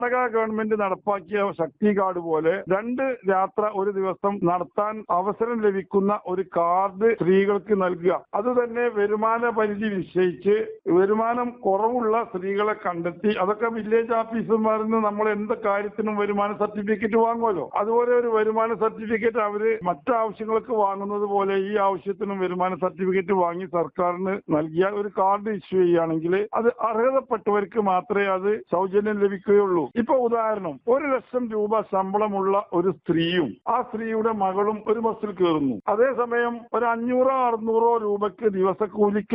Karnataka government നടപ്പാക്കിയ ശക്തി card പോലെ രണ്ട് യാത്ര ഒരു ദിവസം നടത്താൻ അവസരം ലഭിക്കുന്ന ഒരു കാർഡ് സ്ത്രീകൾക്ക് നൽകുക അത് തന്നെ വരുമാന പരിധി നിശ്ചയിച്ച് വരുമാനം കുറവുള്ള സ്ത്രീകളെ കണ്ടെത്തി അതൊക്കെ വില്ലേജ് ഓഫീസർമാരിൽ നിന്ന് നമ്മൾ എന്ത് കാര്യത്തിനും വരുമാന സർട്ടിഫിക്കറ്റ് വാങ്ങുമല്ലോ അതുപോലെ ഒരു വരുമാന സർട്ടിഫിക്കറ്റ് അവര് മറ്റു ആവശ്യങ്ങൾക്ക് വാങ്ങുന്നത് പോലെ ഈ ആവശ്യത്തിനും വരുമാന സർട്ടിഫിക്കറ്റ് വാങ്ങി സർക്കാരിന് നൽകിയാൽ ഒരു കാർഡ് ഇഷ്യൂ ചെയ്യുകയാണെങ്കിൽ അത് അർഹതപ്പെട്ടവർക്ക് മാത്രമേ അത് സൗജന്യം ലഭിക്കുകയുള്ളൂ ഇപ്പൊ ഉദാഹരണം ഒരു ലക്ഷം രൂപ ശമ്പളമുള്ള ഒരു സ്ത്രീയും ആ സ്ത്രീയുടെ മകളും ഒരു ബസ്സിൽ കയറുന്നു അതേസമയം ഒരു അഞ്ഞൂറോ അറുന്നൂറോ രൂപയ്ക്ക് ദിവസക്കൂലിക്ക്